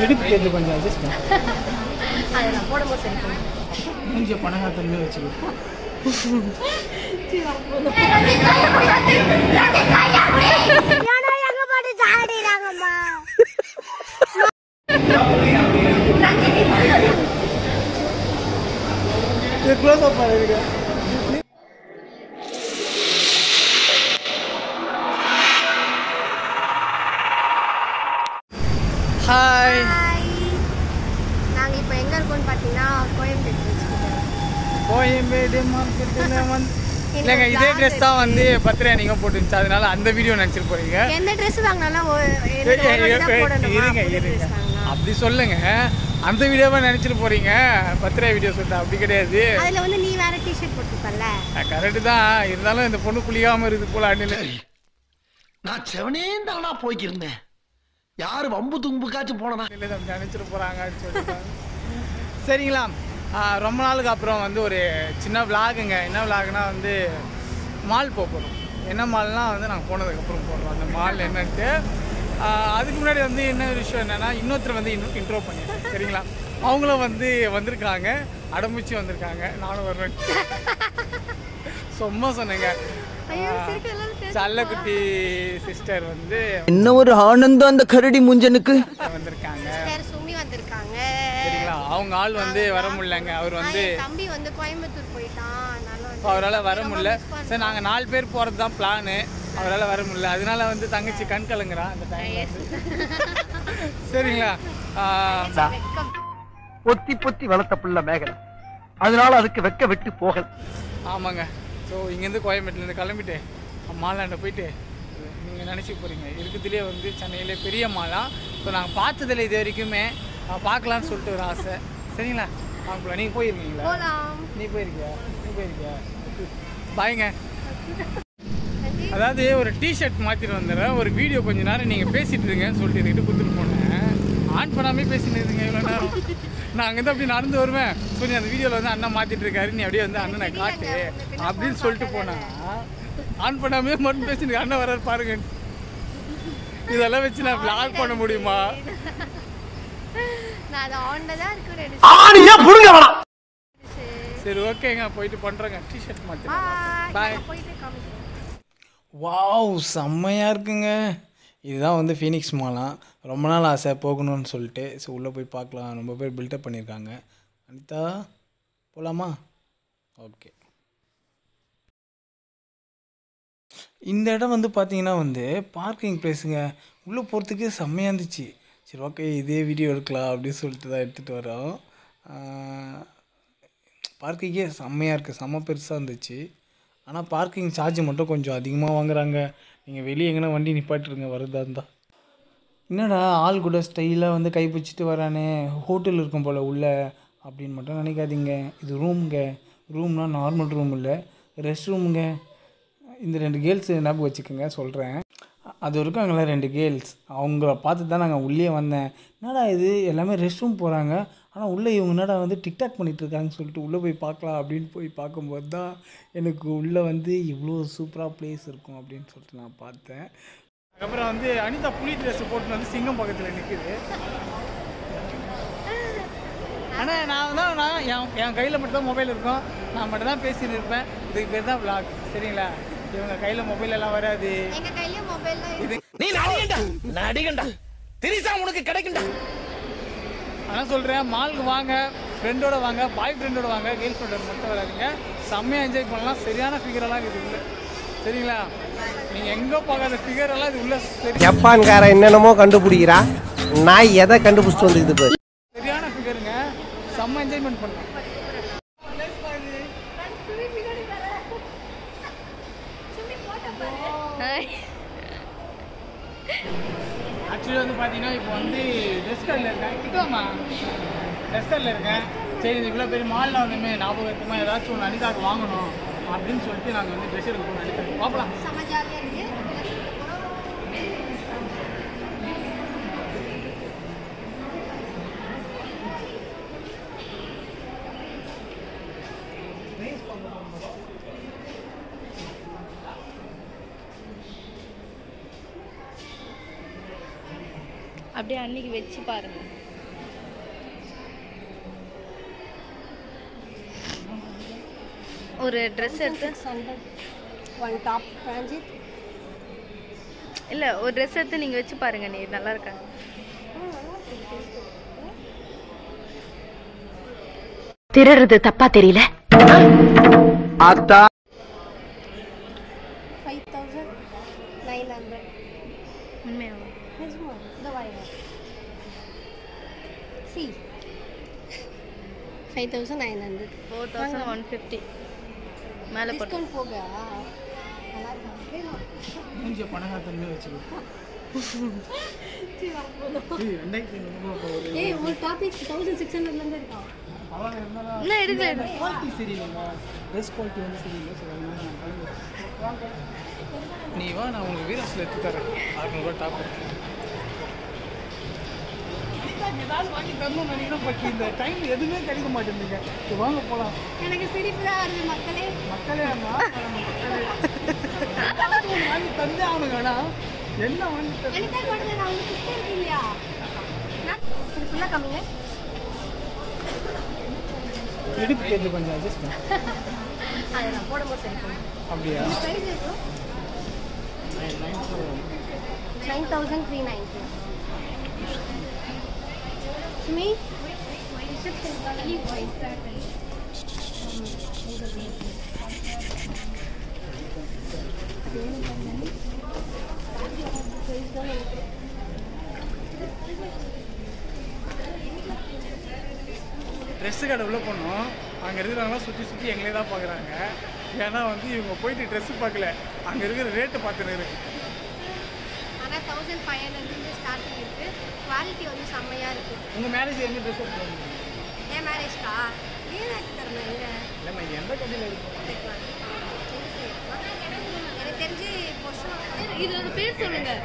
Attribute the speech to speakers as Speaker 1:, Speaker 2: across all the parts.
Speaker 1: இடுப்பு தெரிஞ்சு கொஞ்சம் அட்ஜஸ்ட் பண்ணு
Speaker 2: அதை நான் போடும்போது சரி பண்ணுவேன்.
Speaker 1: மூஞ்சிய பணங்காத்தன்மே வச்சுக்கோ இது க்ளோஸ் அப் பண்ணிருக்க ஹாய்
Speaker 2: ஹாய் நாங்கள் இப்போ எங்கே இருக்கோம்னு பார்த்தீங்கன்னா கோயம்பேடு வச்சுக்கிட்டேன்
Speaker 1: கோயம்பேடு மார்க்கெட்டில் வந்து இல்லைங்க இதே ட்ரெஸ் தான் வந்து பர்த்டே நீங்கள் போட்டுருந்துச்சு அதனால அந்த வீடியோ நினச்சிட்டு போறீங்க
Speaker 2: எந்த ட்ரெஸ் வாங்கினாலும் ஒரு
Speaker 1: ஏய்,
Speaker 2: எனக்கு
Speaker 1: ஏய்,
Speaker 2: ஒரு வாட்டி தான்
Speaker 1: ஏய்,
Speaker 2: போடணுமா?
Speaker 1: இருங்க
Speaker 2: புது
Speaker 1: இருங்க
Speaker 2: dress வாங்கினா.
Speaker 1: அப்படி சொல்லுங்க அந்த வீடியோவை நினைச்சிட்டு போறீங்க பர்த்டே வீடியோ சொல்லிட்டு அப்படி கிடையாது
Speaker 2: அதுல வந்து நீ வேற டிஷர்ட் போட்டுப்பல்ல
Speaker 1: கரெக்டு தான் இருந்தாலும் இந்த பொண்ணு குளியாம இருக்குது போல அண்ணில
Speaker 3: நான் செவனே தானா போய்க்கிருந்தேன் யாரு வம்பு தும்புக்காச்சும் போனனா
Speaker 1: நினைச்சிட்டு போறாங்க அப்படின்னு சொல்லிட்டு சரிங்களா ஆ, ரொம்ப நாளுக்கு அப்புறம் வந்து ஒரு சின்ன விலாகுங்க என்ன விலாகுனா வந்து மால் போக போகிறோம் என்ன மால்னா வந்து நாங்கள் போனதுக்கப்புறம் போடுறோம் அந்த மால் என்னன்ட்டு ஆ, அதுக்கு முன்னாடி வந்து என்ன ஒரு விஷயம் என்னன்னா இன்னொருத்தர் வந்து இன்னும் இன்ட்ரோ பண்ணியிருக்கேன் சரிங்களா அவங்களும் வந்து வந்திருக்காங்க அடம்பிச்சு வந்திருக்காங்க நானும் வருவேன் சும்மா சொன்னேங்க
Speaker 2: ஐயோ சிரிக்கலாம்
Speaker 1: சல்லக்குட்டி சிஸ்டர் வந்து
Speaker 4: என்ன ஒரு ஆனந்தம் அந்த கரடி முஞ்சனுக்கு
Speaker 1: வந்திருக்காங்க
Speaker 2: பேர் சுமி வந்திருக்காங்க
Speaker 1: சரிங்களா அவங்க ஆள் வந்து வர முடியலங்க அவர் வந்து
Speaker 2: என் தம்பி வந்து கோயம்புத்தூர் போயிட்டான் அதனால வந்து
Speaker 1: அவரால் வர
Speaker 2: ரொம்ப
Speaker 1: முடியல
Speaker 2: miss பண்றேன்.
Speaker 1: சரி நாங்கள் நாலு பேர் போகிறது தான் பிளானு அவரால் வர முடியல அதனால வந்து தங்கச்சி கண் கலங்குறா அந்த டைம் சரிங்களா ஆ,
Speaker 2: வெக்கம்.
Speaker 3: பொத்தி பொத்தி வளர்த்த புள்ள மேகலை அதனால அதுக்கு வெக்க விட்டு போகல
Speaker 1: ஆமாங்க ஸோ இங்கேருந்து கோயம்பேட்டிலேருந்து கிளம்பிட்டு மாலாண்ட போயிட்டு நீங்கள் நினச்சி போகிறீங்க இருக்கிறதுலே வந்து சென்னையிலே பெரிய மாலா ஸோ நாங்கள் பார்த்ததில்ல இது வரைக்குமே நான் பார்க்கலான்னு சொல்லிட்டு ஒரு ஆசை சரிங்களா வாங்கலாம் நீங்கள் போயிருக்கீங்களா
Speaker 2: போலாம்
Speaker 1: நீ போயிருக்கியா நீ போயிருக்கியா பாய்ங்க அதாவது ஒரு டிஷர்ட் மாற்றிட்டு வந்துடுறேன் ஒரு வீடியோ கொஞ்ச நேரம் நீங்கள் பேசிட்டு இருங்கன்னு சொல்லிட்டு என்கிட்ட கொடுத்துட்டு போனேன் ஆன் பண்ணாமே பேசிட்டு இருந்தீங்க இவ்வளோ நேரம் நான் அங்கேருந்து அப்படி நடந்து வருவேன் சொல்லி அந்த வீடியோவில் வந்து அண்ணன் மாற்றிட்டு இருக்காரு நீ அப்படியே வந்து அண்ணனை காட்டு அப்படின்னு சொல்லிட்டு போனேன் ஆன் பண்ணாமே மட்டும் பேசிட்டு அண்ணன் வர்றாரு பாருங்க இதெல்லாம் வச்சு நான் vlog பண்ண முடியுமா
Speaker 2: நான் அதை ஆன்ல தான் இருக்கு ரெடி
Speaker 3: ஆணியா புடுங்க வேணாம்
Speaker 1: சரி ஓகேங்க போயிட்டு பண்ணுறேங்க டிஷர்ட் மாற்றி
Speaker 2: பாய்
Speaker 1: Bye.
Speaker 2: போயிட்டு காமிக்கிறேன்
Speaker 1: வாவ் செம்மையாக இருக்குங்க இதுதான் வந்து ஃபீனிக்ஸ் மாலாம் ரொம்ப நாள் ஆசை போகணும்னு சொல்லிட்டு ஸோ உள்ளே போய் பார்க்கலாம் ரொம்ப பேர் பில்டப் பண்ணியிருக்காங்க அனிதா போகலாமா ஓகே இந்த இடம் வந்து பார்த்தீங்கன்னா வந்து பார்க்கிங் பிளேஸுங்க உள்ளே போகிறதுக்கு செம்மையாக இருந்துச்சு சரி ஓகே இதே வீடியோ எடுக்கலாம் அப்படின்னு சொல்லிட்டு தான் எடுத்துகிட்டு வரோம் பார்க்கிங்கே செம்மையாக இருக்குது செம்ம பெருசாக இருந்துச்சு ஆனால் பார்க்கிங் சார்ஜ் மட்டும் கொஞ்சம் அதிகமாக வாங்குறாங்க நீங்கள் வெளியே எங்கன்னா வண்டி நிப்பாட்டிருங்க வரதா இருந்தால் என்னடா ஆள் கூட ஸ்டைலாக வந்து கை பிடிச்சிட்டு வரானே ஹோட்டல் இருக்கும் போல் உள்ள அப்படின்னு மட்டும் நினைக்காதீங்க இது ரூமுங்க ரூம்னா நார்மல் ரூம் இல்லை ரெஸ்ட் ரூமுங்க இந்த ரெண்டு கேர்ள்ஸ் ஞாபகம் வச்சுக்கோங்க சொல்கிறேன் அது இருக்காங்களே ரெண்டு கேர்ள்ஸ் அவங்கள பார்த்து தான் நாங்கள் உள்ளே வந்தேன் என்னடா இது எல்லாமே ரெஸ்ட் ரூம் போகிறாங்க ஆனால் உள்ளே இவங்க என்னடா வந்து டிக்டாக் பண்ணிட்டு இருக்காங்கன்னு சொல்லிட்டு உள்ளே போய் பார்க்கலாம் அப்படின்னு போய் பார்க்கும்போது தான் எனக்கு உள்ளே வந்து இவ்வளோ சூப்பராக பிளேஸ் இருக்கும் அப்படின்னு சொல்லிட்டு நான் பார்த்தேன் அதுக்கப்புறம் வந்து அனிதா புலி ட்ரெஸ் போட்டு வந்து சிங்கம் பக்கத்தில் நிற்குது ஆனால் நான் தான் நான் என் என் கையில் மட்டும் தான் மொபைல் இருக்கும் நான் மட்டும் தான் பேசிட்டு இருப்பேன் இதுக்கு பேர் தான் vlog சரிங்களா இவங்க கையில் மொபைல் எல்லாம் வராது
Speaker 2: எங்க கையிலயும் மொபைல்
Speaker 1: இது
Speaker 4: நீ நடிகண்டா நடிகண்டா திரிசா உனக்கு கிடைக்குண்டா
Speaker 1: ஆனால் சொல்கிறேன் மாலுக்கு வாங்க ஃப்ரெண்டோட வாங்க பாய் ஃப்ரெண்டோட வாங்க கேர்ள் ஃப்ரெண்டோட மட்டும் வராதுங்க செம்மையாக என்ஜாய் பண்ணலாம் சரியான ஃபிகரெல்லாம் இருக்குது உள்ள சரிங்களா நீங்கள் எங்கே பார்க்காத ஃபிகரெல்லாம் இது உள்ள சரி
Speaker 5: ஜப்பான்காரன் என்னென்னமோ கண்டுபிடிக்கிறா நாய் எதை கண்டுபிடிச்சிட்டு வந்துக்குது பாரு
Speaker 1: சரியான ஃபிகருங்க செம்ம என்ஜாய்மெண்ட் பண்ணலாம் ஆக்சுவலி வந்து பார்த்தீங்கன்னா இப்போ வந்து டெஸ்கரில் இருக்கேன் கிட்டோமா டெஸ்கரில் இருக்கேன் சரி இது இவ்வளோ பெரிய மாலில் வந்துமே ஞாபகத்தமாக ஏதாச்சும் ஒன்று அனிதாக்கு வாங்கணும் அப்படின்னு சொல்லிட்டு நாங்கள் வந்து ட்ரெஸ் எடுக்க போகிறோம் அனிதாக்கு பார்க்கலாம்
Speaker 2: செம்ம ஜாலியா இருக்கு
Speaker 6: அப்படியே அன்னைக்கு வச்சு பாருங்க
Speaker 2: ஒரு ட்ரெஸ் எடுத்து
Speaker 6: ஒன் டாப் ரஞ்சித்
Speaker 2: இல்லை ஒரு ட்ரெஸ் எடுத்து நீங்கள் வச்சு பாருங்க நீ நல்லா இருக்கா
Speaker 7: திருடுறது தப்பா தெரியல
Speaker 5: அத்தா
Speaker 6: ஃபைவ் தௌசண்ட் நைன் ஹண்ட்ரட்
Speaker 2: உண்மையாவா
Speaker 6: நிஜமா இந்த வாங்க C five thousand nine hundred
Speaker 2: four thousand one fifty மேலே போட்டு
Speaker 6: டிஸ்கவுண்ட் போக நல்லா இருக்கா
Speaker 1: மூஞ்சிய பணக்காரத்தன்மே வச்சுக்கோ ஏய், ரெண்டாயிரத்தி ஐநூறுபா இப்போ ஒரு
Speaker 6: ஏய் ஒரு டாபிக் தௌசண்ட் சிக்ஸ் ஹண்ட்ரட்லேருந்து இருக்கான்
Speaker 1: பரவாயில்ல இருந்தாலும்
Speaker 2: இன்னும் எடுக்கல எடுக்கல.
Speaker 1: குவாலிட்டி சரியில்லைங்க ட்ரெஸ் குவாலிட்டி வந்து சரியில்லை சரி அதனால நான் கிளம்பி வாங்க. நீ வா நான் உங்களுக்கு வீரஸில் எடுத்து தரேன் அறுநூறுவா டாப் இருக்கு ஏதாவது வாங்கி தரணும்னு நினைக்கிறேன் பட் இந்த டைம் எதுவுமே கிடைக்க மாட்டேங்குதுங்க சரி, வாங்க போகலாம்
Speaker 6: எனக்கு சிரிப்பு தான் வருது மக்களே
Speaker 1: மக்களே அண்ணா, மக்களே ஏதாவது ஒண்ணு வாங்கி தந்தே ஆகணுங்க அண்ணா என்ன வாங்கி தர
Speaker 6: எனக்கு மட்டும் நான் உங்களுக்கு சிஸ்டர் இருக்கு இல்லையா இது ஃபுல்லாக கம்மிங்க
Speaker 1: இடுப்பு கேட்டு கொஞ்சம் அட்ஜஸ்ட் பண்ணு
Speaker 6: அதை நான் போடும்போது சரி பண்ணுறேன்
Speaker 1: அப்படியா
Speaker 6: ப்ரைஸ் இருக்கும் nine thousand three ninety Sumi
Speaker 1: dress கடை உள்ள போனோம் அங்கே இருக்கிறவங்களாம் சுற்றி சுற்றி எங்களே தான் பார்க்குறாங்க ஏன்னா வந்து இவங்க போயிட்டு ட்ரெஸ்ஸு பார்க்கல அங்கே இருக்கிற ரேட்டை பார்த்துன்னு இருக்கு
Speaker 6: ஆனால் தௌசண்ட் ஃபைவ் ஹண்ட்ரட்லேருந்து ஸ்டார்டிங் இருக்குது குவாலிட்டி வந்து செம்மையாக இருக்குது
Speaker 1: உங்கள் மேரேஜ் எங்கே ட்ரெஸ் எடுத்து
Speaker 6: என் மேரேஜ்க்கா ஏன் ஆக்கி தரணும் எங்கே
Speaker 1: இல்லைம்மா இது எந்த கடையில் இருக்கும்
Speaker 6: எனக்கு தெரிஞ்சு பொஷம்
Speaker 2: இது ஒரு பேர் சொல்லுங்க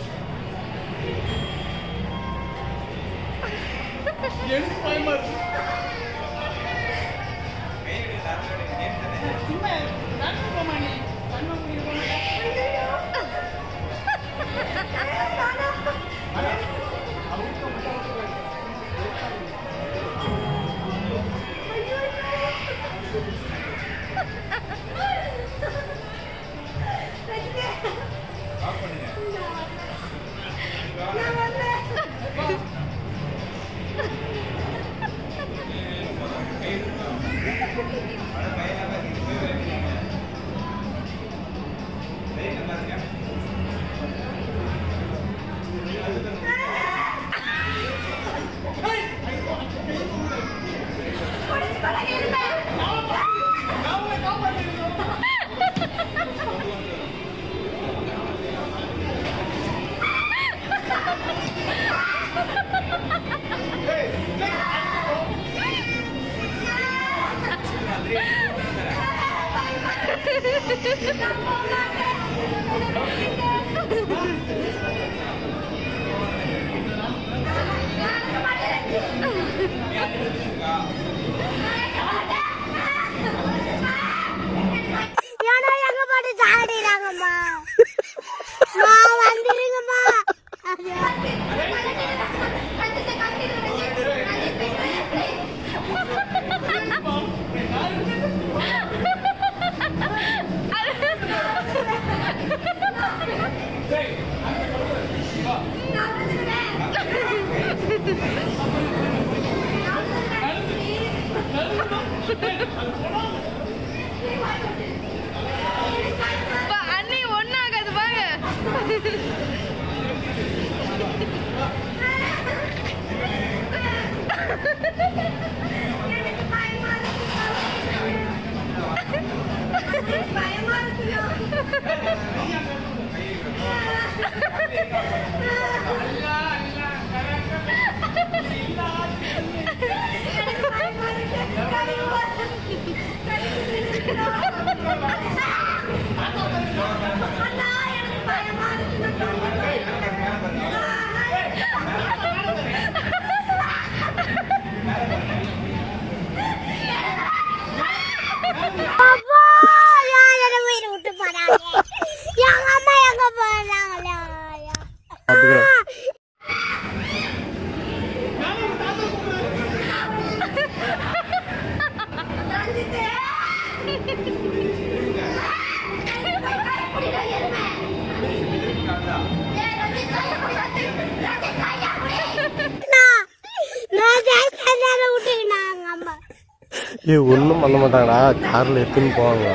Speaker 1: எனக்கு பயமா இருக்கு சும்மா நடந்து போமா நீ கண்ணை மூடி போமா.
Speaker 6: ஏன்னா எங்க பாட்டு சாடிறாங்கம்மா வந்துருங்கம்மா
Speaker 2: அப்பா, அண்ணி ஒன்றாகாது வாங்க
Speaker 6: பயமா இருக்கு
Speaker 5: ஏ ஒன்றும் பண்ண மாட்டாங்கடா காரில் எடுத்துன்னு போவாங்க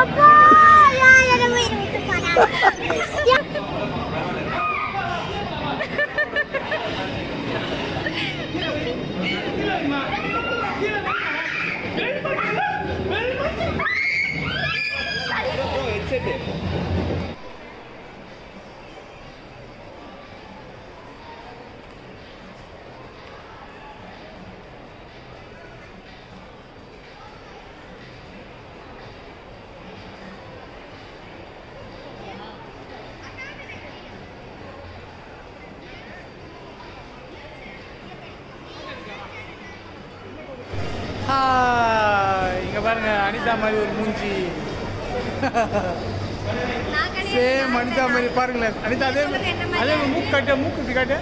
Speaker 1: இங்க பாருங்க அனிதா மாதிரி ஒரு மூஞ்சி
Speaker 6: நான் கிடையாது
Speaker 1: சேம் அனிதா மாதிரி பாருங்களேன் அனிதா அதே மாதிரி அதே மாதிரி மூக்கு காட்டு மூக்கு இப்படி காட்டு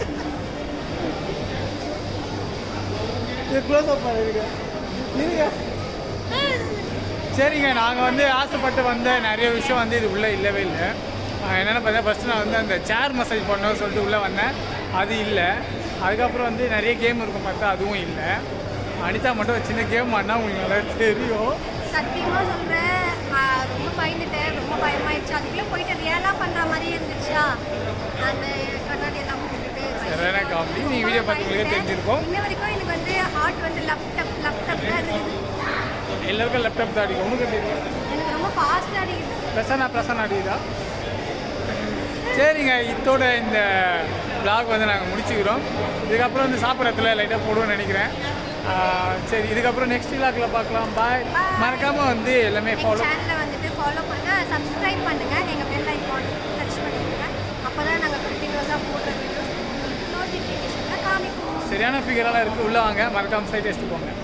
Speaker 1: இது க்ளோஸ் அப் இருங்க இருங்க சரிங்க நாங்கள் வந்து ஆசைப்பட்டு வந்த நிறைய விஷயம் வந்து இது உள்ளே இல்லவே இல்லை ஆஹ் என்னென்னு பார்த்தா ஃபஸ்ட்டு நான் வந்து அந்த சேர் மசாஜ் பண்ணணும்னு சொல்லிட்டு உள்ளே வந்தேன் அது இல்லை அதுக்கப்புறம் வந்து நிறைய கேம் இருக்கும் பார்த்தா அதுவும் இல்லை அனிதா மட்டும் ஒரு சின்ன கேம் ஆடினா உங்களுக்கு நல்லா தெரியும்
Speaker 6: சத்தியமாக சொல்கிறேன் ரொம்ப பயந்துட்டேன் ரொம்ப பயமாயிடுச்சு அதுக்குள்ளே போயிட்டு ரியலாக பண்ணுற மாதிரியே இருந்துச்சா அந்த கண்ணாடி எல்லாம் போட்டுட்டு
Speaker 1: சரியான காமெடி நீங்கள் வீடியோ பார்த்தவங்களுக்கே தெரிஞ்சிருக்கும்
Speaker 6: இன்ன வரைக்கும் எனக்கு வந்து ஹார்ட் வந்து லேப்டாப் லேப்டாப் தான் இருக்குது
Speaker 1: எல்லாருக்கும் லேப்டாப் தான் அடிக்கும் உனக்கு தெரியும்
Speaker 6: எனக்கு ரொம்ப ஃபாஸ்ட்டாக அடிக்குது
Speaker 1: பிரசன்னா பிரசன்னா அடிக்குதா சரிங்க இதோட இந்த vlog வந்து நாங்கள் முடிச்சுக்கிறோம் இதுக்கப்புறம் வந்து சாப்பிட்றதுல லைட்டாக போடுவோம்னு நினைக்கிறேன் ஆஹ் சரி இதுக்கப்புறம் நெக்ஸ்ட் விழாக்கில் பார்க்கலாம் பாய் மறக்காமல் வந்து எல்லாமே ஃபாலோ
Speaker 6: சேனலை வந்துட்டு ஃபாலோ பண்ணுங்க சப்ஸ்கிரைப் பண்ணுங்க எங்கள் பெல் ஐக்கான் டச் பண்ணிக்கோங்க அப்போ தான் நாங்கள் கண்டினியூஸாக போடுற வீடியோஸ் நோட்டிஃபிகேஷனில் காமிக்கும்
Speaker 1: சரியான ஃபிகரெல்லாம் இருக்குது உள்ளே வாங்க மறக்காமல் சைட் டெஸ்ட் போங்க